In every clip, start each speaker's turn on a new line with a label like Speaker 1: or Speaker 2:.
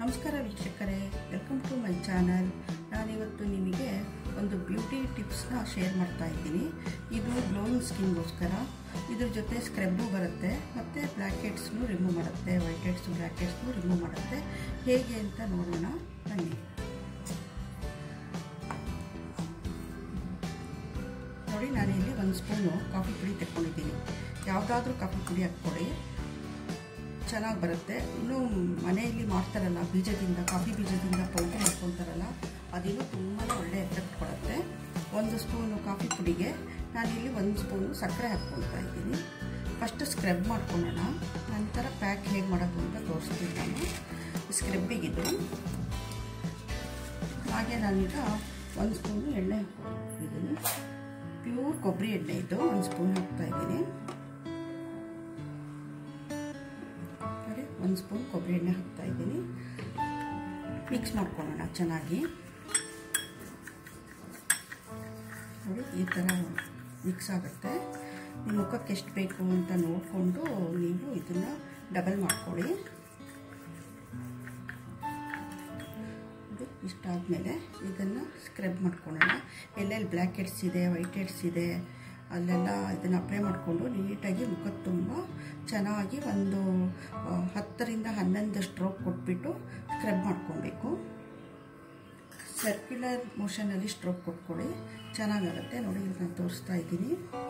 Speaker 1: ನಮಸ್ಕಾರ ವೀಕ್ಷಕರೇ welcome to my channel ನಾನಿವತ್ತು ನಿಮಗೆ ಒಂದು ಬ್ಯೂಟಿ ಟಿಪ್ಸ್ನ ಶೇರ್ ಮಾಡ್ತಾ ಇದ್ದೀನಿ ಇದು ಗ್ಲೋಯಿಂಗ್ ಸ್ಕಿನ್ಗೋಸ್ಕರ ಇದ್ರ ಜೊತೆ ಸ್ಕ್ರಬ್ಬು ಬರುತ್ತೆ ಮತ್ತು ಬ್ಲ್ಯಾಕೆಟ್ಸ್ನು ರಿಮೂವ್ ಮಾಡುತ್ತೆ ವೈಟ್ ಹೆಡ್ಸ್ ಬ್ಲ್ಯಾಕೆಟ್ಸ್ನು ರಿಮೂವ್ ಮಾಡುತ್ತೆ ಹೇಗೆ ಅಂತ ನೋಡೋಣ ಬನ್ನಿ ನೋಡಿ ನಾನಿಲ್ಲಿ ಒಂದು ಸ್ಪೂನು ಕಾಫಿ ಪುಡಿ ತೆಕ್ಕೊಂಡಿದ್ದೀನಿ ಯಾವುದಾದ್ರೂ ಕಾಫಿ ಪುಡಿ ಹಾಕ್ಕೊಳ್ಳಿ ಚೆನ್ನಾಗಿ ಬರುತ್ತೆ ಇನ್ನು ಮನೆಯಲ್ಲಿ ಮಾಡ್ತಾರಲ್ಲ ಬೀಜದಿಂದ ಕಾಫಿ ಬೀಜದಿಂದ ಪೌಡರ್ ಮಾಡ್ಕೊತಾರಲ್ಲ ಅದಿನ್ನೂ ತುಂಬಾ ಒಳ್ಳೆ ಎಫೆಕ್ಟ್ ಕೊಡುತ್ತೆ ಒಂದು ಸ್ಪೂನು ಕಾಫಿ ಪುಡಿಗೆ ನಾನಿಲ್ಲಿ ಒಂದು ಸ್ಪೂನು ಸಕ್ಕರೆ ಹಾಕ್ಕೊಳ್ತಾ ಇದ್ದೀನಿ ಫಸ್ಟ್ ಸ್ಕ್ರಬ್ ಮಾಡ್ಕೊಳ್ಳೋಣ ನಂತರ ಪ್ಯಾಕ್ ಹೇಗೆ ಮಾಡೋದು ಅಂತ ತೋರಿಸ್ತೀನಿ ನಾನು ಸ್ಕ್ರಬ್ಬಿಗಿದು ಹಾಗೆ ನಾನೀಗ ಒಂದು ಸ್ಪೂನು ಎಣ್ಣೆ ಹಾಕ್ಕೊಂಡಿದ್ದೀನಿ ಪ್ಯೂರ್ ಕೊಬ್ಬರಿ ಎಣ್ಣೆ ಇದು ಒಂದು ಸ್ಪೂನ್ ಹಾಕ್ತಾ ಇದ್ದೀನಿ ಒಂದು ಸ್ಪೂನ್ ಕೊಬ್ಬರಿ ಎಣ್ಣೆ ಹಾಕ್ತಾ ಇದ್ದೀನಿ ಮಿಕ್ಸ್ ಮಾಡ್ಕೊಳ್ಳೋಣ ಚೆನ್ನಾಗಿ ನೋಡಿ ಈ ಥರ ಮಿಕ್ಸ್ ಆಗುತ್ತೆ ನಿಮ್ಮ ಮುಖಕ್ಕೆ ಎಷ್ಟು ಬೇಕು ಅಂತ ನೋಡಿಕೊಂಡು ನೀವು ಇದನ್ನು ಡಬಲ್ ಮಾಡ್ಕೊಳ್ಳಿ ಇಷ್ಟಾದಮೇಲೆ ಇದನ್ನು ಸ್ಕ್ರಬ್ ಮಾಡ್ಕೊಳ್ಳೋಣ ಎಲ್ಲೆಲ್ಲಿ ಬ್ಲ್ಯಾಕ್ ಹೆಡ್ಸ್ ಇದೆ ವೈಟ್ ಹೆಡ್ಸ್ ಇದೆ ಅಲ್ಲೆಲ್ಲ ಇದನ್ನು ಅಪ್ಲೈ ಮಾಡಿಕೊಂಡು ನೀಟಾಗಿ ಮುಖದ ತುಂಬ ಚೆನ್ನಾಗಿ ಒಂದು ಹತ್ತರಿಂದ ಹನ್ನೊಂದು ಸ್ಟ್ರೋಕ್ ಕೊಟ್ಬಿಟ್ಟು ಸ್ಕ್ರಬ್ ಮಾಡ್ಕೊಬೇಕು ಸರ್ಕ್ಯುಲರ್ ಮೋಷನಲ್ಲಿ ಸ್ಟ್ರೋಕ್ ಕೊಟ್ಕೊಳ್ಳಿ ಚೆನ್ನಾಗಾಗುತ್ತೆ ನೋಡಿ ಇಲ್ಲಿ ನಾನು ತೋರಿಸ್ತಾ ಇದ್ದೀನಿ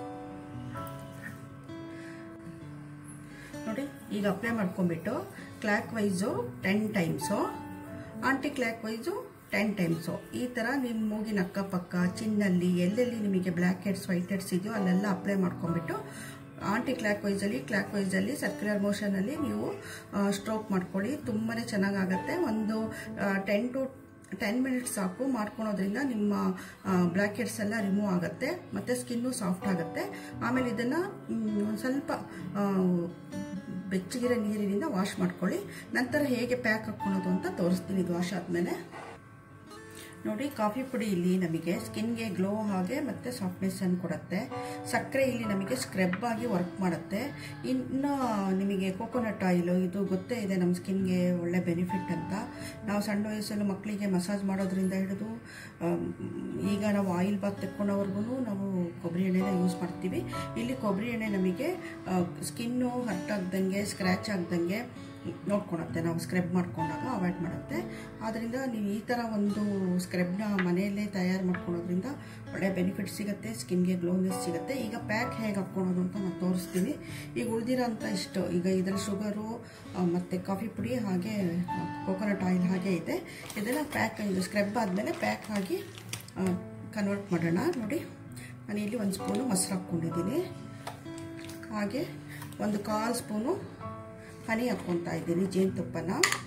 Speaker 1: ನೋಡಿ ಈಗ ಅಪ್ಲೈ ಮಾಡ್ಕೊಂಬಿಟ್ಟು clock wise ten times clock wise ten times ಈ ಥರ ನಿಮ್ಮ ಮೂಗಿನ ಅಕ್ಕಪಕ್ಕ ಚಿನ್ನಲ್ಲಿ ಎಲ್ಲೆಲ್ಲಿ ನಿಮಗೆ ಬ್ಲ್ಯಾಕ್ ಹೆಡ್ಸ್ ವೈಟ್ ಹೆಡ್ಸ್ ಇದೆಯೋ ಅಲ್ಲೆಲ್ಲ ಅಪ್ಲೈ ಮಾಡ್ಕೊಂಬಿಟ್ಟು ಆಂಟಿ ಕ್ಲಾಕ್ ವೈಸಲ್ಲಿ ಕ್ಲಾಕ್ ವೈಸಲ್ಲಿ ಸರ್ಕ್ಯುಲರ್ ಮೋಷನಲ್ಲಿ ನೀವು ಸ್ಟ್ರೋಕ್ ಮಾಡ್ಕೊಳ್ಳಿ ತುಂಬಾ ಚೆನ್ನಾಗಾಗತ್ತೆ ಒಂದು ಟೆನ್ ಟು ಟೆನ್ ಮಿನಿಟ್ಸ್ ಸಾಕು ಮಾಡ್ಕೊಳೋದ್ರಿಂದ ನಿಮ್ಮ ಬ್ಲ್ಯಾಕ್ ಹೆಡ್ಸ್ ಎಲ್ಲ ರಿಮೂವ್ ಆಗುತ್ತೆ ಮತ್ತು ಸ್ಕಿನ್ನು ಸಾಫ್ಟ್ ಆಗುತ್ತೆ ಆಮೇಲೆ ಇದನ್ನು ಒಂದು ಸ್ವಲ್ಪ ಬೆಚ್ಚಗಿರೋ ನೀರಿನಿಂದ ವಾಶ್ ಮಾಡ್ಕೊಳ್ಳಿ ನಂತರ ಹೇಗೆ ಪ್ಯಾಕ್ ಹಾಕ್ಕೊಳೋದು ಅಂತ ತೋರಿಸ್ತೀನಿ ಇದು ವಾಶ್ ಆದಮೇಲೆ ನೋಡಿ ಕಾಫಿ ಪುಡಿ ಇಲ್ಲಿ ನಮಗೆ ಸ್ಕಿನ್ಗೆ ಗ್ಲೋ ಹಾಗೆ ಮತ್ತು ಸಾಫ್ಟ್ನೆಸ್ಸನ್ನು ಕೊಡುತ್ತೆ ಸಕ್ಕರೆ ಇಲ್ಲಿ ನಮಗೆ ಸ್ಕ್ರಬ್ ಆಗಿ ವರ್ಕ್ ಮಾಡುತ್ತೆ ಇನ್ನು ನಿಮಗೆ ಕೋಕೋನಟ್ ಆಯಿಲು ಇದು ಗೊತ್ತೇ ಇದೆ ನಮ್ಮ ಸ್ಕಿನ್ಗೆ ಒಳ್ಳೆ ಬೆನಿಫಿಟ್ ಅಂತ ನಾವು ಸಣ್ಣ ವಯಸ್ಸಲ್ಲಿ ಮಕ್ಕಳಿಗೆ ಮಸಾಜ್ ಮಾಡೋದ್ರಿಂದ ಹಿಡಿದು ಈಗ ನಾವು ಆಯಿಲ್ ಬಾತ್ ತೆಕ್ಕೊಂಡವ್ರಿಗೂ ನಾವು ಕೊಬ್ಬರಿ ಎಣ್ಣೆನ ಯೂಸ್ ಮಾಡ್ತೀವಿ ಇಲ್ಲಿ ಕೊಬ್ಬರಿ ಎಣ್ಣೆ ನಮಗೆ ಸ್ಕಿನ್ನು ಹರ್ಟ್ ಆಗ್ದಂಗೆ ಸ್ಕ್ರ್ಯಾಚ್ ಆಗ್ದಂಗೆ ನೋಡ್ಕೊಳುತ್ತೆ ನಾವು ಸ್ಕ್ರಬ್ ಮಾಡ್ಕೊಂಡಾಗ ಅವಾಯ್ಡ್ ಮಾಡುತ್ತೆ ಆದ್ದರಿಂದ ನೀವು ಈ ಥರ ಒಂದು ಸ್ಕ್ರಬ್ನ ಮನೆಯಲ್ಲೇ ತಯಾರು ಮಾಡ್ಕೊಳೋದ್ರಿಂದ ಒಳ್ಳೆ ಬೆನಿಫಿಟ್ ಸಿಗುತ್ತೆ ಸ್ಕಿನ್ಗೆ ಗ್ಲೋನೆಸ್ ಸಿಗುತ್ತೆ ಈಗ ಪ್ಯಾಕ್ ಹೇಗೆ ಹಾಕ್ಕೊಳೋದು ಅಂತ ನಾನು ತೋರಿಸ್ತೀನಿ ಈಗ ಉಳಿದಿರೋ ಅಂತ ಇಷ್ಟು ಈಗ ಇದರಲ್ಲಿ ಶುಗರು ಮತ್ತು ಕಾಫಿ ಪುಡಿ ಹಾಗೆ ಕೋಕೋನಟ್ ಆಯಿಲ್ ಹಾಗೆ ಇದೆ ಇದೆಲ್ಲ ಪ್ಯಾಕ್ ಇದು ಸ್ಕ್ರಬ್ ಆದಮೇಲೆ ಪ್ಯಾಕ್ ಆಗಿ ಕನ್ವರ್ಟ್ ಮಾಡೋಣ ನೋಡಿ ನಾನು ಇಲ್ಲಿ ಒಂದು ಸ್ಪೂನು ಮೊಸರು ಹಾಕ್ಕೊಂಡಿದ್ದೀನಿ ಹಾಗೆ ಒಂದು ಕಾಲು ಸ್ಪೂನು ಹನಿ ಹಾಕ್ಕೊತಾ ಇದ್ದೀನಿ ಜೇನುತುಪ್ಪನ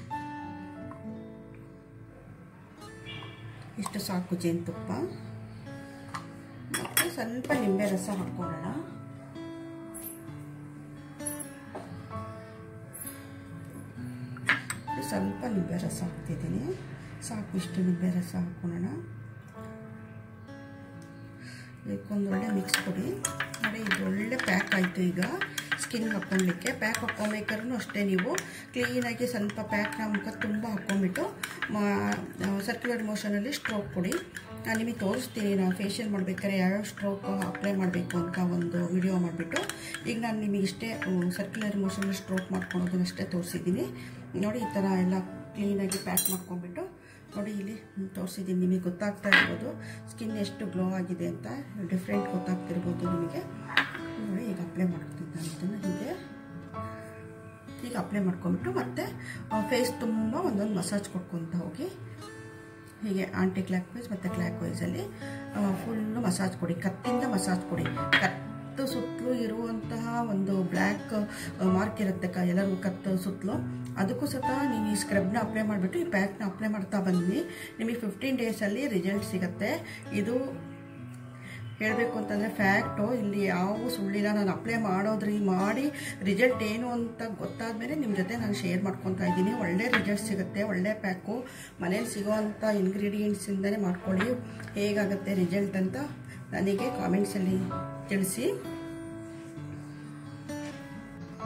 Speaker 1: ಇಷ್ಟು ಸಾಕು ಜೇನುತುಪ್ಪ ಮತ್ತು ಸ್ವಲ್ಪ ನಿಂಬೆ ರಸ ಹಾಕ್ಕೊಳ್ಳೋಣ ಸ್ವಲ್ಪ ನಿಂಬೆ ರಸ ಹಾಕ್ತಿದ್ದೀನಿ ಸಾಕು ಇಷ್ಟು ನಿಂಬೆ ರಸ ಹಾಕ್ಕೊಳ್ಳೋಣ ಇದಕ್ಕೊಂದು ಒಳ್ಳೆ ಮಿಕ್ಸ್ ಕೊಡಿ ನೋಡಿ ಇದು ಒಳ್ಳೆ ಪ್ಯಾಕ್ ಆಯಿತು ಈಗ ಸ್ಕಿನ್ ಹಾಕ್ಕೊಳ್ಲಿಕ್ಕೆ ಪ್ಯಾಕ್ ಹಾಕ್ಕೊಬೇಕಾದ್ರೂ ಅಷ್ಟೇ ನೀವು ಕ್ಲೀನಾಗಿ ಸ್ವಲ್ಪ ಪ್ಯಾಕ್ನ ಮುಖ ತುಂಬ ಹಾಕ್ಕೊಂಬಿಟ್ಟು ಸರ್ಕ್ಯುಲರ್ ಮೋಷನಲ್ಲಿ ಸ್ಟ್ರೋಕ್ ಕೊಡಿ ನಾನು ನಿಮಗೆ ತೋರಿಸ್ತೀನಿ ನಾವು ಫೇಶಿಯಲ್ ಮಾಡ್ಬೇಕಾದ್ರೆ ಯಾವ್ಯಾವ ಸ್ಟ್ರೋಕ್ ಅಪ್ಲೈ ಮಾಡಬೇಕು ಅಂತ ಒಂದು ವಿಡಿಯೋ ಮಾಡಿಬಿಟ್ಟು ಈಗ ನಾನು ನಿಮಗೆ ಇಷ್ಟೇ ಸರ್ಕ್ಯುಲರ್ ಮೋಷನಲ್ಲಿ ಸ್ಟ್ರೋಕ್ ಮಾಡ್ಕೊಳೋದನ್ನಷ್ಟೇ ತೋರಿಸಿದ್ದೀನಿ ನೋಡಿ ಈ ಥರ ಎಲ್ಲ ಕ್ಲೀನಾಗಿ ಪ್ಯಾಕ್ ಮಾಡ್ಕೊಂಬಿಟ್ಟು ನೋಡಿ ಇಲ್ಲಿ ತೋರಿಸಿದ್ದೀನಿ ನಿಮಗೆ ಗೊತ್ತಾಗ್ತಾ ಇರ್ಬೋದು ಸ್ಕಿನ್ ಎಷ್ಟು ಗ್ಲೋ ಆಗಿದೆ ಅಂತ ಡಿಫ್ರೆಂಟ್ ಗೊತ್ತಾಗ್ತಿರ್ಬೋದು ನಿಮಗೆ ನೋಡಿ ಈಗ ಅಪ್ಲೈ ಮಾಡ್ತಿದ್ದಾನೆ ಇದನ್ನು ಹೀಗೆ ಈಗ ಅಪ್ಲೈ ಮಾಡ್ಕೊಂಬಿಟ್ಟು ಮತ್ತೆ ಫೇಸ್ ತುಂಬ ಒಂದೊಂದು ಮಸಾಜ್ ಕೊಟ್ಕೊತ ಹೋಗಿ ಹೀಗೆ ಆಂಟಿ ಕ್ಲಾಕ್ ವೈಸ್ ಮತ್ತು ಕ್ಲಾಕ್ ವೈಸಲ್ಲಿ ಫುಲ್ಲು ಮಸಾಜ್ ಕೊಡಿ ಕತ್ತಿಂದ ಮಸಾಜ್ ಕೊಡಿ ಕತ್ತು ಸುತ್ತಲೂ ಇರುವಂತಹ ಒಂದು ಬ್ಲ್ಯಾಕ್ ಮಾರ್ಕ್ ಇರುತ್ತೆ ಕ ಎಲ್ಲರಿಗೂ ಕತ್ತು ಸುತ್ತಲೂ ಅದಕ್ಕೂ ಸಹ ನೀವು ಈ ಸ್ಕ್ರಬ್ನ ಅಪ್ಲೈ ಮಾಡಿಬಿಟ್ಟು ಈ ಪ್ಯಾಕ್ನ ಅಪ್ಲೈ ಮಾಡ್ತಾ ಬನ್ನಿ ನಿಮಗೆ ಫಿಫ್ಟೀನ್ ಡೇಸಲ್ಲಿ ರಿಸಲ್ಟ್ ಸಿಗುತ್ತೆ ಇದು ಹೇಳಬೇಕು ಅಂತಂದರೆ ಫ್ಯಾಕ್ಟು ಇಲ್ಲಿ ಯಾವ ಸುಳ್ಳಿಲ್ಲ ನಾನು ಅಪ್ಲೈ ಮಾಡೋದ್ರಿ ಮಾಡಿ ರಿಸಲ್ಟ್ ಏನು ಅಂತ ಗೊತ್ತಾದ ಮೇಲೆ ನಿಮ್ಮ ಜೊತೆ ನಾನು ಶೇರ್ ಮಾಡ್ಕೊತಾ ಇದ್ದೀನಿ ಒಳ್ಳೆ ರಿಸಲ್ಟ್ ಸಿಗುತ್ತೆ ಒಳ್ಳೆ ಪ್ಯಾಕು ಮನೇಲಿ ಸಿಗೋವಂಥ ಇಂಗ್ರೀಡಿಯೆಂಟ್ಸಿಂದನೇ ಮಾಡ್ಕೊಳ್ಳಿ ಹೇಗಾಗುತ್ತೆ ರಿಸಲ್ಟ್ ಅಂತ ನನಗೆ ಕಾಮೆಂಟ್ಸಲ್ಲಿ ತಿಳಿಸಿ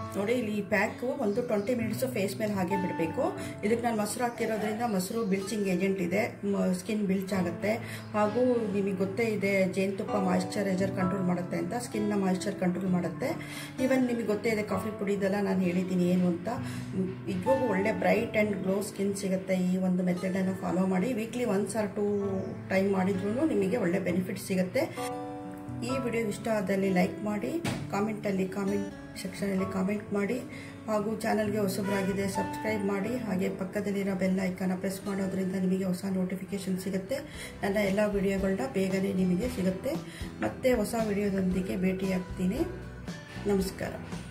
Speaker 1: ನೋಡಿ ಇಲ್ಲಿ ಈ ಪ್ಯಾಕು ಒಂದು ಟ್ವೆಂಟಿ ಮಿನಿಟ್ಸು ಫೇಸ್ ಮೇಲೆ ಹಾಗೆ ಬಿಡಬೇಕು ಇದಕ್ಕೆ ನಾನು ಮೊಸರು ಹಾಕಿರೋದ್ರಿಂದ ಮೊಸರು ಬಿಲ್ಚಿಂಗ್ ಏಜೆಂಟ್ ಇದೆ ಸ್ಕಿನ್ ಬಿಲ್ಚ್ ಆಗುತ್ತೆ ಹಾಗೂ ನಿಮಗೆ ಗೊತ್ತೇ ಇದೆ ಜೇನುತುಪ್ಪ ಮಾಯಿಶ್ಚರೈಸರ್ ಕಂಟ್ರೋಲ್ ಮಾಡುತ್ತೆ ಅಂತ ಸ್ಕಿನ್ನ ಮಾಯಿಶ್ಚರ್ ಕಂಟ್ರೋಲ್ ಮಾಡುತ್ತೆ ಈವನ್ ನಿಮಗೆ ಗೊತ್ತೇ ಇದೆ ಕಾಫಿ ಪುಡಿ ಇದೆಲ್ಲ ನಾನು ಹೇಳಿದ್ದೀನಿ ಏನು ಅಂತ ಇವಾಗೂ ಒಳ್ಳೆ ಬ್ರೈಟ್ ಆ್ಯಂಡ್ ಗ್ಲೋ ಸ್ಕಿನ್ ಸಿಗುತ್ತೆ ಈ ಒಂದು ಮೆಥಡನ್ನು ಫಾಲೋ ಮಾಡಿ weekly once or two time ಮಾಡಿದ್ರೂ ನಿಮಗೆ ಒಳ್ಳೆ ಬೆನಿಫಿಟ್ ಸಿಗುತ್ತೆ ಈ ವಿಡಿಯೋ ಇಷ್ಟ ಆದಲ್ಲಿ ಲೈಕ್ ಮಾಡಿ ಕಾಮೆಂಟಲ್ಲಿ ಕಾಮೆಂಟ್ ಸೆಕ್ಷನಲ್ಲಿ ಕಾಮೆಂಟ್ ಮಾಡಿ ಹಾಗೂ ಚಾನಲ್ಗೆ ಹೊಸಬರಾಗಿದೆ ಸಬ್ಸ್ಕ್ರೈಬ್ ಮಾಡಿ ಹಾಗೆ ಪಕ್ಕದಲ್ಲಿರೋ ಬೆಲ್ ಐಕಾನ ಪ್ರೆಸ್ ಮಾಡೋದ್ರಿಂದ ನಿಮಗೆ ಹೊಸ ನೋಟಿಫಿಕೇಷನ್ ಸಿಗುತ್ತೆ ನನ್ನ ಎಲ್ಲ ವಿಡಿಯೋಗಳನ್ನ ಬೇಗನೆ ನಿಮಗೆ ಸಿಗುತ್ತೆ ಮತ್ತೆ ಹೊಸ ವಿಡಿಯೋದೊಂದಿಗೆ ಭೇಟಿಯಾಗ್ತೀನಿ ನಮಸ್ಕಾರ